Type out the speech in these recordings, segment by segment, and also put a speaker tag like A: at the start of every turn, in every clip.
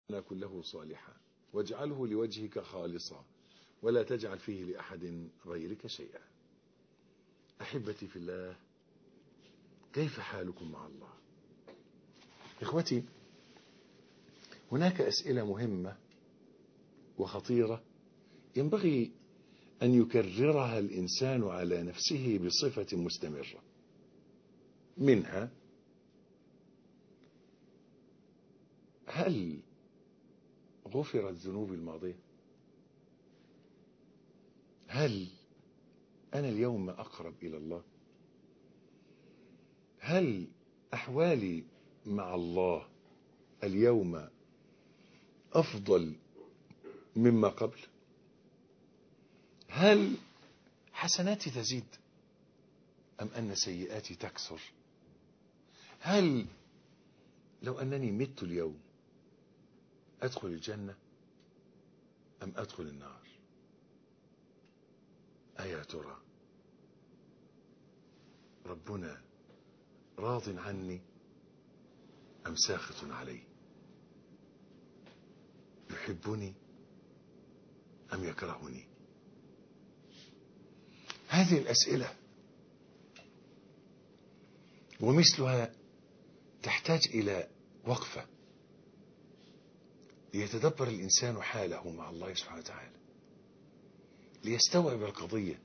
A: كله صالحا واجعله لوجهك خالصا ولا تجعل فيه لأحد غيرك شيئا أحبتي في الله كيف حالكم مع الله إخوتي هناك أسئلة مهمة وخطيرة ينبغي أن يكررها الإنسان على نفسه بصفة مستمرة منها هل غفرت ذنوبي الماضية هل أنا اليوم أقرب إلى الله هل أحوالي مع الله اليوم أفضل مما قبل هل حسناتي تزيد أم أن سيئاتي تكثر هل لو أنني مت اليوم أدخل الجنة أم أدخل النار أيا ترى ربنا راض عني أم ساخط علي يحبني أم يكرهني هذه الأسئلة ومثلها تحتاج إلى وقفة ليتدبر الإنسان حاله مع الله سبحانه وتعالى ليستوعب القضية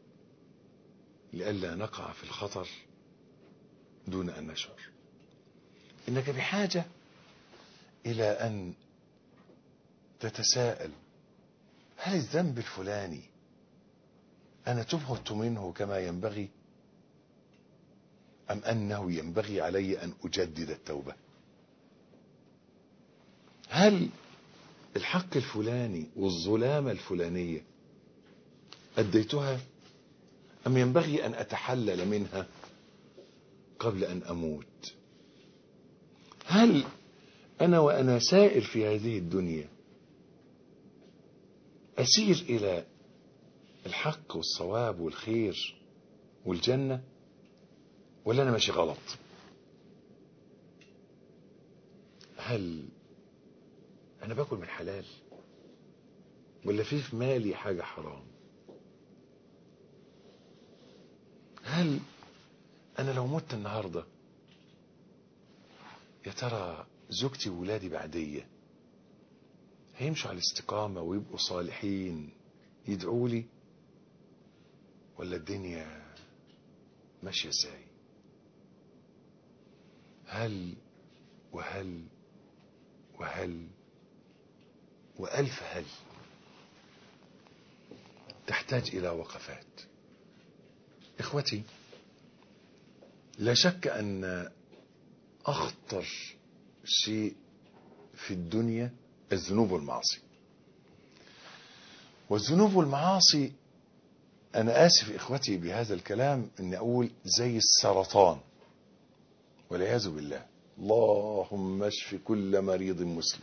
A: لئلا نقع في الخطر دون أن نشعر إنك بحاجة إلى أن تتساءل هل الذنب الفلاني أنا تبهت منه كما ينبغي أم أنه ينبغي علي أن أجدد التوبة هل الحق الفلاني والظلام الفلانية أديتها أم ينبغي أن أتحلل منها قبل أن أموت هل أنا وأنا سائر في هذه الدنيا أسير إلى الحق والصواب والخير والجنة ولا أنا ماشي غلط هل أنا باكل من حلال ولا في في مالي حاجة حرام هل أنا لو مت النهاردة يا ترى زوجتي وولادي بعدية هيمشوا على الاستقامة ويبقوا صالحين يدعوا لي ولا الدنيا ماشية ازاي هل وهل وهل وألف هل تحتاج إلى وقفات إخوتي لا شك أن أخطر شيء في الدنيا الذنوب والمعاصي والذنوب والمعاصي أنا آسف إخوتي بهذا الكلام أني أقول زي السرطان والعياذ بالله اللهم اشف كل مريض مسلم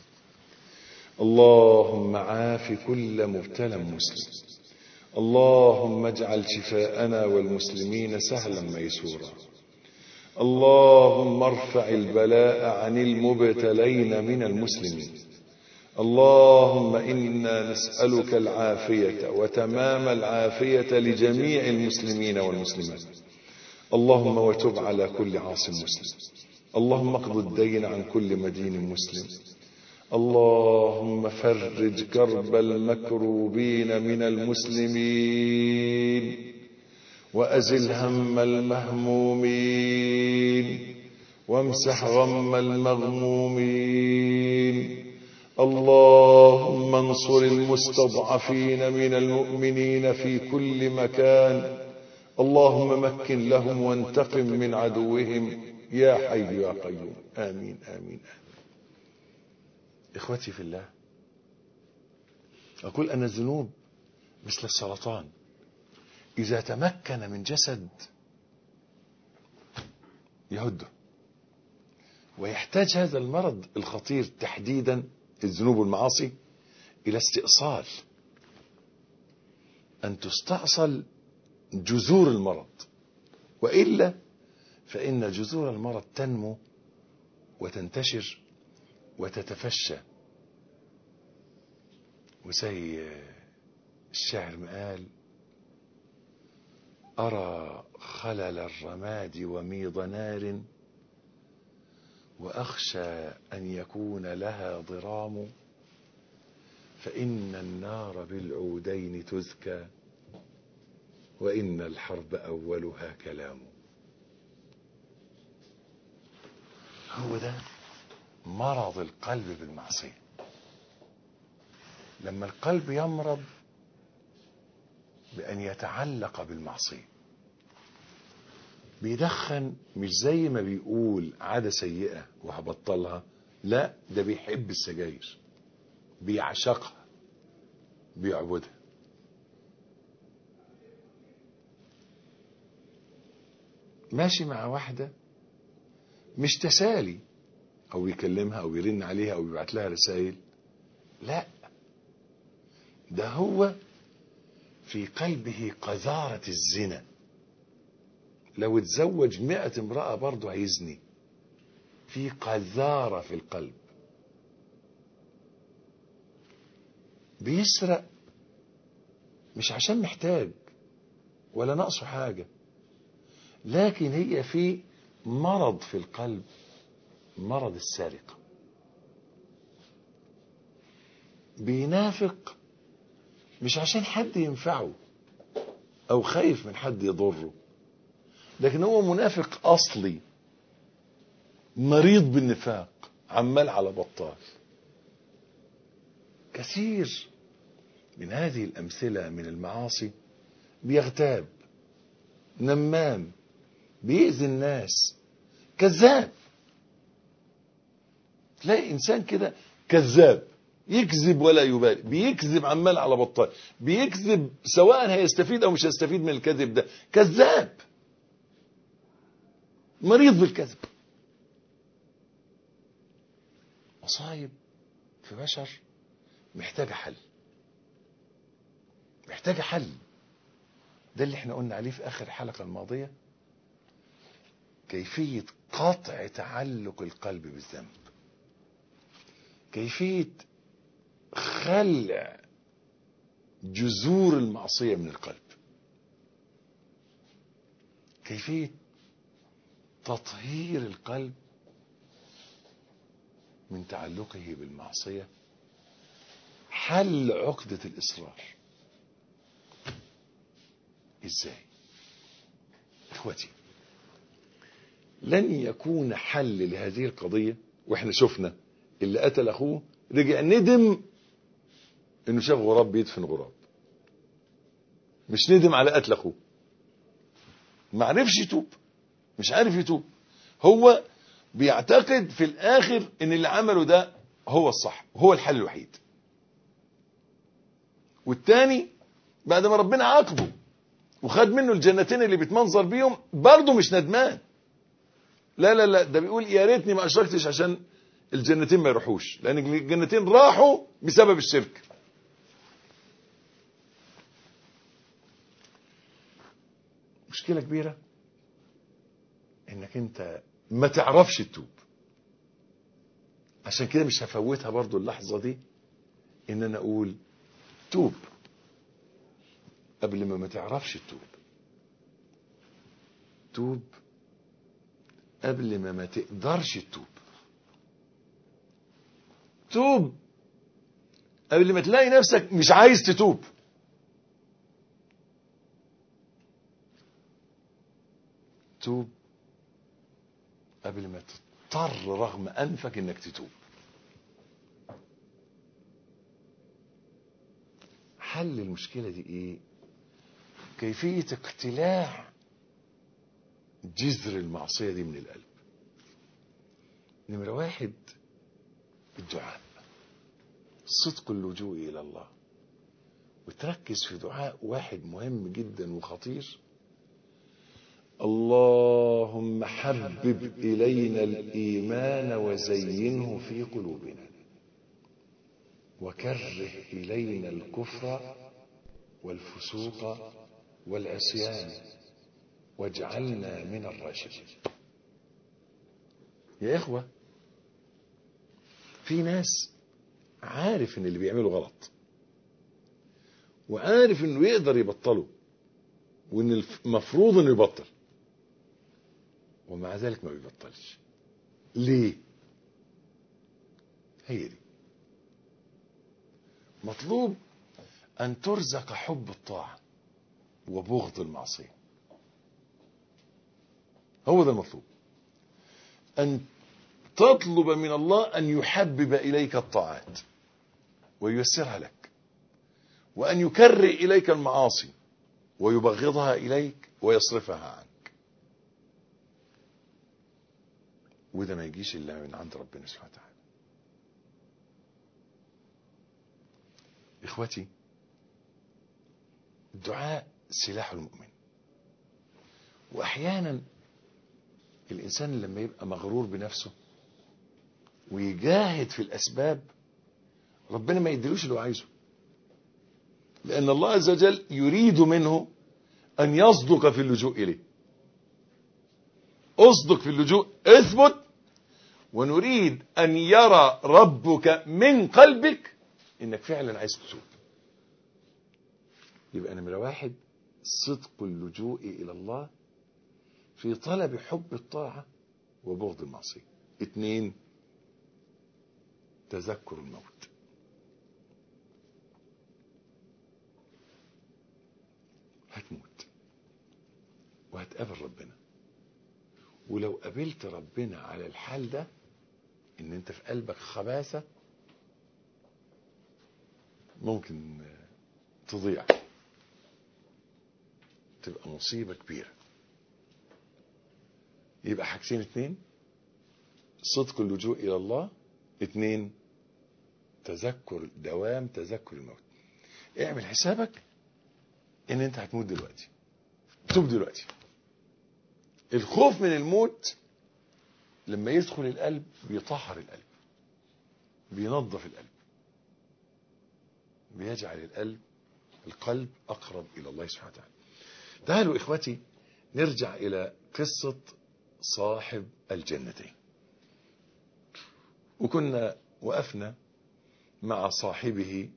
A: اللهم عاف كل مبتلى مسلم اللهم اجعل شفاءنا والمسلمين سهلا ميسورا اللهم ارفع البلاء عن المبتلين من المسلمين اللهم إنا نسألك العافية وتمام العافية لجميع المسلمين والمسلمات اللهم وتب على كل عاص مسلم اللهم اقض الدين عن كل مدين مسلم اللهم فرج كرب المكروبين من المسلمين وأزل هم المهمومين وامسح غم المغمومين اللهم انصر المستضعفين من المؤمنين في كل مكان اللهم مكن لهم وانتقم من عدوهم يا حي يا قيوم آمين آمين آمين إخوتي في الله أقول أن الذنوب مثل السرطان إذا تمكن من جسد يهده ويحتاج هذا المرض الخطير تحديدا الذنوب والمعاصي إلى استئصال أن تستأصل جذور المرض وإلا فإن جذور المرض تنمو وتنتشر وتتفشى وزي الشاعر ما قال أرى خلل الرماد وميض نار وأخشى أن يكون لها ضرام فإن النار بالعودين تزكى وإن الحرب أولها كلام هو ده مرض القلب بالمعصية لما القلب يمرض بأن يتعلق بالمعصية بيدخن مش زي ما بيقول عادة سيئة وهبطلها لا ده بيحب السجاير بيعشقها بيعبدها ماشي مع واحدة مش تسالي او يكلمها او يرن عليها او يبعت لها رسائل لا ده هو في قلبه قذارة الزنا لو اتزوج مئة امرأة برضه هيزني في قذارة في القلب بيسرق مش عشان محتاج ولا ناقصه حاجة لكن هي في مرض في القلب مرض السرقة بينافق مش عشان حد ينفعه او خايف من حد يضره لكن هو منافق اصلي مريض بالنفاق عمال على بطال كثير من هذه الامثله من المعاصي بيغتاب نمام بيأذي الناس كذاب تلاقي انسان كده كذاب يكذب ولا يبالي بيكذب عمال على بطال بيكذب سواء هيستفيد او مش هيستفيد من الكذب ده كذاب مريض بالكذب مصايب في بشر محتاجة حل محتاجة حل ده اللي احنا قلنا عليه في اخر الحلقة الماضية كيفية قطع تعلق القلب بالذنب كيفية خلع جذور المعصية من القلب كيفية تطهير القلب من تعلقه بالمعصية حل عقدة الإصرار إزاي إخوتي لن يكون حل لهذه القضية وإحنا شفنا اللي قتل أخوه رجع ندم إنه شاف غراب بيدفن غراب مش ندم على قتل أخوه ما عرفش يتوب مش عارف يتوب هو بيعتقد في الآخر إن اللي عمله ده هو الصح هو الحل الوحيد والتاني بعد ما ربنا عاقبه وخد منه الجنتين اللي بيتمنظر بيهم برضه مش ندمان لا لا لا ده بيقول يا ريتني ما اشركتش عشان الجنتين ما يروحوش لان الجنتين راحوا بسبب الشرك مشكلة كبيرة انك انت ما تعرفش تتوب عشان كده مش هفوتها برضو اللحظة دي ان انا اقول توب قبل ما ما تعرفش تتوب توب قبل ما ما تقدرش تتوب توب قبل ما تلاقي نفسك مش عايز تتوب توب قبل ما تضطر رغم انفك انك تتوب حل المشكلة دي ايه كيفية اقتلاع جذر المعصية دي من القلب نمرة واحد الدعاء صدق اللجوء إلى الله وتركز في دعاء واحد مهم جدا وخطير اللهم حبب إلينا الإيمان وزينه في قلوبنا وكره إلينا الكفر والفسوق والعصيان واجعلنا من الراشدين يا إخوة في ناس عارف ان اللي بيعمله غلط وعارف انه يقدر يبطله وان المفروض انه يبطل ومع ذلك ما بيبطلش ليه هي دي مطلوب ان ترزق حب الطاعه وبغض المعصيه هو ده المطلوب ان تطلب من الله ان يحبب اليك الطاعات وييسرها لك وان يكرر اليك المعاصي ويبغضها اليك ويصرفها عنك وده ما يجيش الا من عند ربنا سبحانه وتعالى اخوتي الدعاء سلاح المؤمن واحيانا الانسان لما يبقى مغرور بنفسه ويجاهد في الاسباب ربنا ما يديلوش اللي هو عايزه لان الله عز وجل يريد منه ان يصدق في اللجوء اليه اصدق في اللجوء اثبت ونريد ان يرى ربك من قلبك انك فعلا عايز تتوب يبقى نمرة واحد صدق اللجوء الى الله في طلب حب الطاعة وبغض المعصية اثنين تذكر الموت هتموت وهتقابل ربنا ولو قابلت ربنا على الحال ده ان انت في قلبك خباثة ممكن تضيع تبقى مصيبة كبيرة يبقى حاجتين اتنين صدق اللجوء الى الله اتنين تذكر دوام تذكر الموت اعمل حسابك ان انت هتموت دلوقتي توب دلوقتي الخوف من الموت لما يدخل القلب بيطهر القلب بينظف القلب بيجعل القلب القلب اقرب الى الله سبحانه وتعالى تعالوا اخوتي نرجع الى قصة صاحب الجنتين وكنا وقفنا مع صاحبه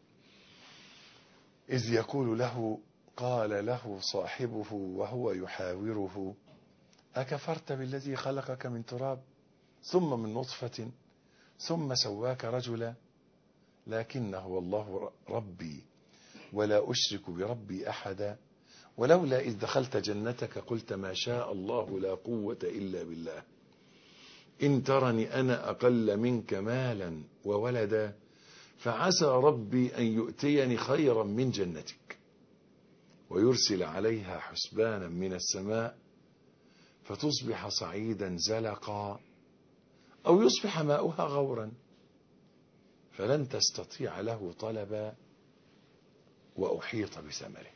A: إذ يقول له قال له صاحبه وهو يحاوره أكفرت بالذي خلقك من تراب ثم من نطفة ثم سواك رجلا لكن هو الله ربي ولا أشرك بربي أحدا ولولا إذ دخلت جنتك قلت ما شاء الله لا قوة إلا بالله إن ترني أنا أقل منك مالا وولدا فعسى ربي أن يؤتيني خيرا من جنتك ويرسل عليها حسبانا من السماء فتصبح صعيدا زلقا أو يصبح ماؤها غورا فلن تستطيع له طلبا وأحيط بثمره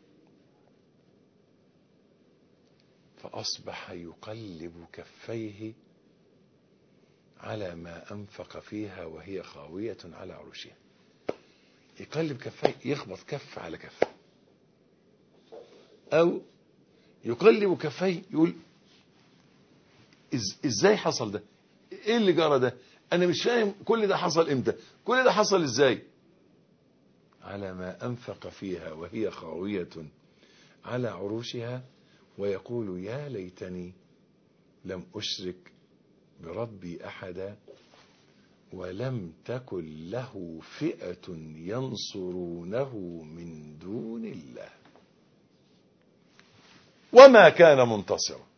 A: فأصبح يقلب كفيه على ما أنفق فيها وهي خاوية على عروشها يقلب كفيه يخبط كف على كف أو يقلب كفيه يقول إز ازاي حصل ده ايه اللي جرى ده انا مش فاهم كل ده حصل امتى كل ده حصل ازاي على ما انفق فيها وهي خاوية على عروشها ويقول يا ليتني لم اشرك بربي احدا ولم تكن له فئة ينصرونه من دون الله وما كان منتصرا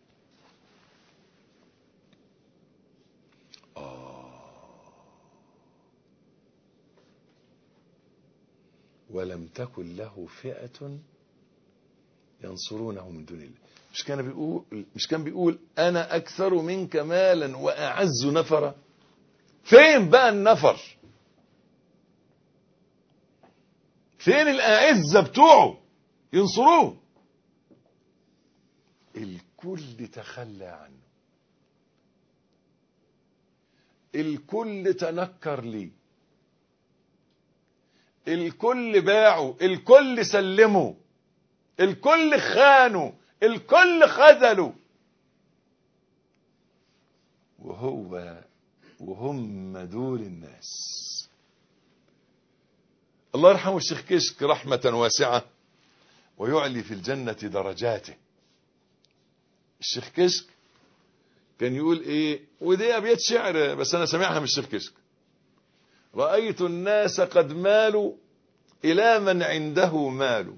A: ولم تكن له فئة ينصرونه من دون الله مش كان بيقول مش كان بيقول انا اكثر منك مالا واعز نفرا فين بقى النفر فين الاعزه بتوعه ينصروه الكل تخلى عنه الكل تنكر ليه الكل باعوا الكل سلموا الكل خانوا الكل خذلوا وهو وهم دول الناس الله يرحمه الشيخ كشك رحمة واسعة ويعلي في الجنة درجاته الشيخ كشك كان يقول ايه ودي ابيات شعر بس انا سامعها من الشيخ كشك رأيت الناس قد مالوا إلى من عنده مال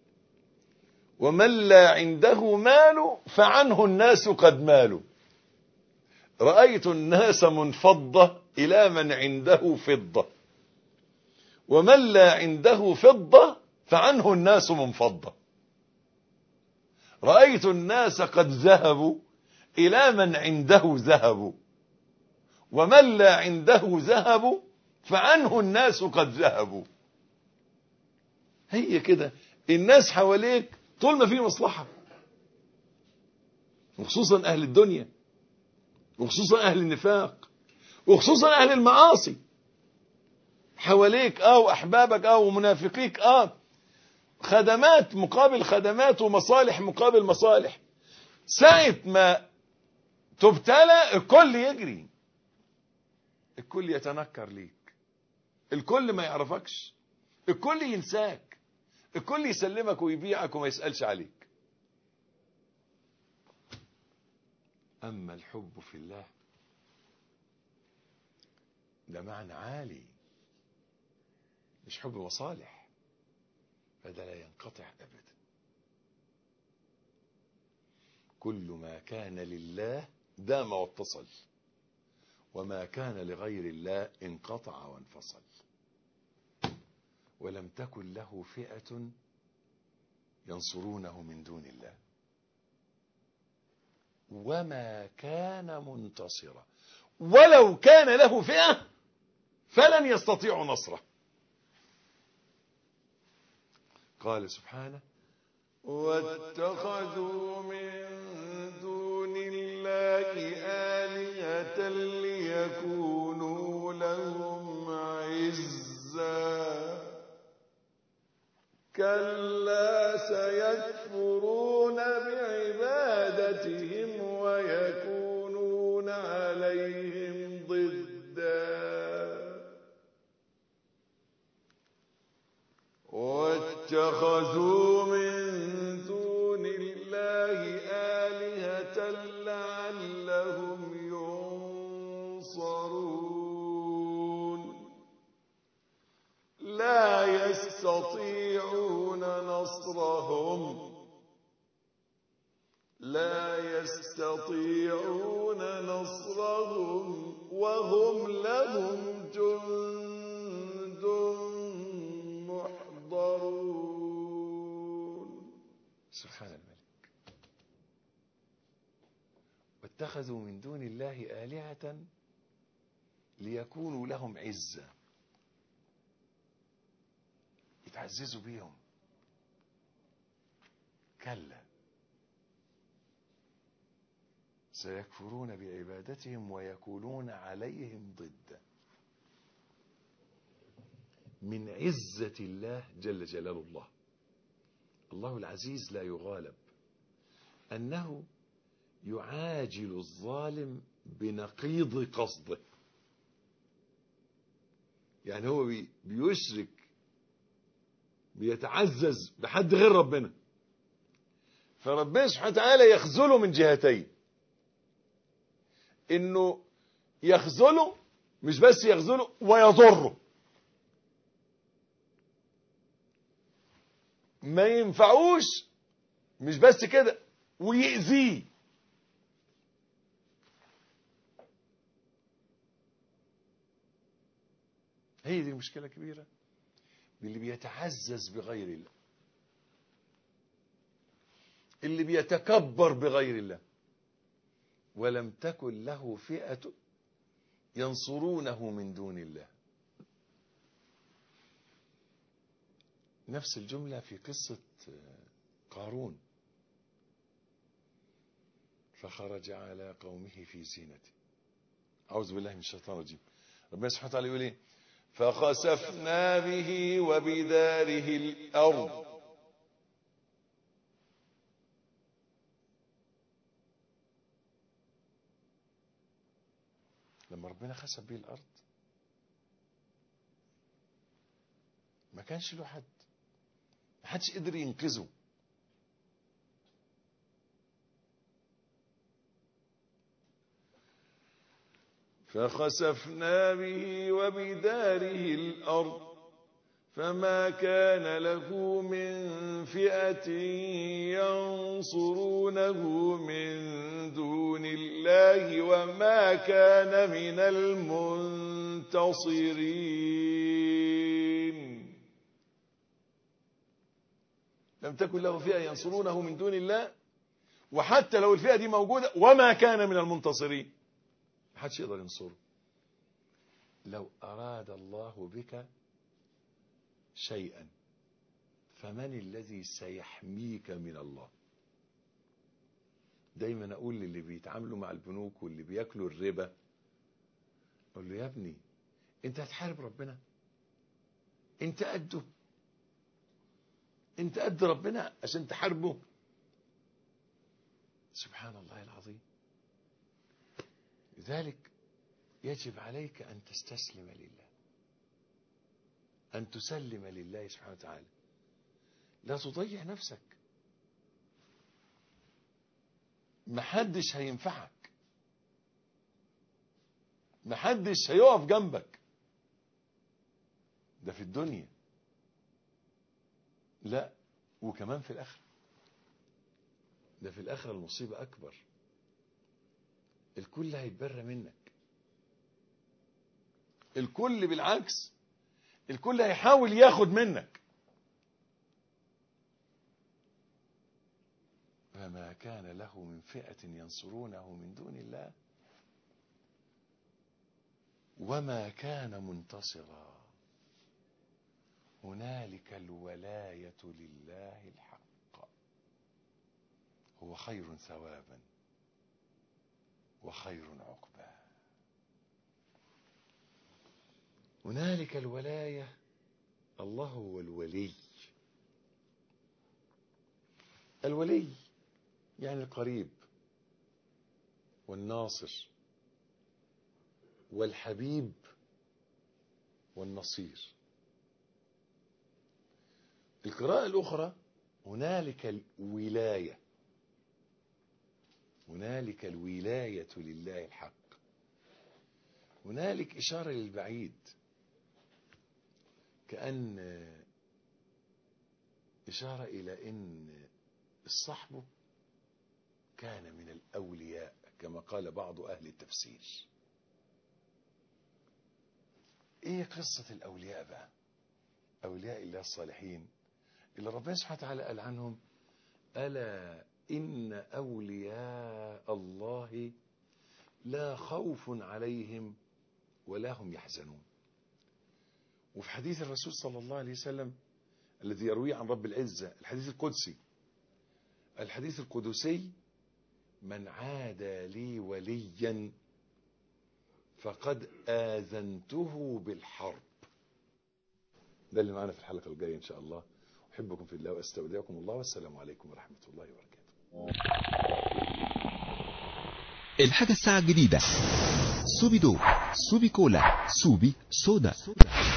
A: ومن لا عنده مال فعنه الناس قد مالوا رأيت الناس منفضة إلى من عنده فضة ومن لا عنده فضة فعنه الناس منفضة رأيت الناس قد ذهبوا إلى من عنده ذهب ومن لا عنده ذهب فعنه الناس قد ذهبوا هي كده الناس حواليك طول ما في مصلحة وخصوصا أهل الدنيا وخصوصا أهل النفاق وخصوصا أهل المعاصي حواليك اه وأحبابك اه ومنافقيك اه خدمات مقابل خدمات ومصالح مقابل مصالح ساعة ما تبتلى الكل يجري الكل يتنكر ليك الكل ما يعرفكش الكل ينساك الكل يسلمك ويبيعك وما يسألش عليك أما الحب في الله ده معنى عالي مش حب مصالح فده لا ينقطع أبدا كل ما كان لله دام واتصل وما كان لغير الله انقطع وانفصل ولم تكن له فئة ينصرونه من دون الله وما كان منتصرا ولو كان له فئة فلن يستطيعوا نصره قال سبحانه واتخذوا من دون الله آلهة ليكونوا لهم عزا كلا سيكفرون بعبادتهم ويكونون عليهم ضدا واتخذوا من دون الله آلهة لعلهم ينصرون لا يستطيعون نصرهم لا يستطيعون نصرهم وهم لهم جند محضرون سبحان الملك واتخذوا من دون الله آلهة ليكونوا لهم عزة يتعززوا بيهم كلا سيكفرون بعبادتهم ويكونون عليهم ضدا من عزة الله جل جلال الله الله العزيز لا يغالب أنه يعاجل الظالم بنقيض قصده يعني هو بي- بيشرك بيتعزز بحد غير ربنا فربنا سبحانه وتعالى يخذله من جهتين انه يخذله مش بس يخذله ويضره ما ينفعوش مش بس كده ويأذيه هي دي مشكلة كبيرة باللي بيتعزز بغير الله اللي بيتكبر بغير الله ولم تكن له فئة ينصرونه من دون الله نفس الجملة في قصة قارون فخرج على قومه في زينته أعوذ بالله من الشيطان الرجيم ربنا سبحانه وتعالى يقول ايه فخسفنا به وبداره الأرض لما ربنا خسف به الأرض ما كانش له حد ما حدش قدر ينقذه فخسفنا به وبداره الأرض فما كان له من فئة ينصرونه من دون الله وما كان من المنتصرين لم تكن له فئة ينصرونه من دون الله وحتى لو الفئة دي موجودة وما كان من المنتصرين محدش يقدر ينصره لو أراد الله بك شيئا فمن الذي سيحميك من الله دايما اقول للي بيتعاملوا مع البنوك واللي بياكلوا الربا اقول له يا ابني انت هتحارب ربنا انت قده انت قد ربنا عشان تحاربه سبحان الله العظيم لذلك يجب عليك ان تستسلم لله أن تسلم لله سبحانه وتعالى لا تضيع نفسك محدش هينفعك محدش هيقف جنبك ده في الدنيا لا وكمان في الآخرة ده في الآخرة المصيبة أكبر الكل هيتبرى منك الكل بالعكس الكل هيحاول ياخد منك فما كان له من فئة ينصرونه من دون الله وما كان منتصرا هنالك الولاية لله الحق هو خير ثوابا وخير عقبا هنالك الولاية الله هو الولي الولي يعني القريب والناصر والحبيب والنصير القراءة الأخرى هنالك الولاية هنالك الولاية لله الحق هنالك إشارة للبعيد كأن إشارة إلى أن الصحب كان من الأولياء كما قال بعض أهل التفسير إيه قصة الأولياء بقى أولياء الله الصالحين اللي ربنا سبحانه وتعالى قال عنهم ألا إن أولياء الله لا خوف عليهم ولا هم يحزنون وفي حديث الرسول صلى الله عليه وسلم الذي يرويه عن رب العزة الحديث القدسي الحديث القدسي من عادى لي وليا فقد آذنته بالحرب ده اللي معنا في الحلقة الجاية إن شاء الله أحبكم في الله وأستودعكم الله والسلام عليكم ورحمة الله وبركاته
B: الحاجة الساعة الجديدة سوبي دو سوبي كولا سوبي سودا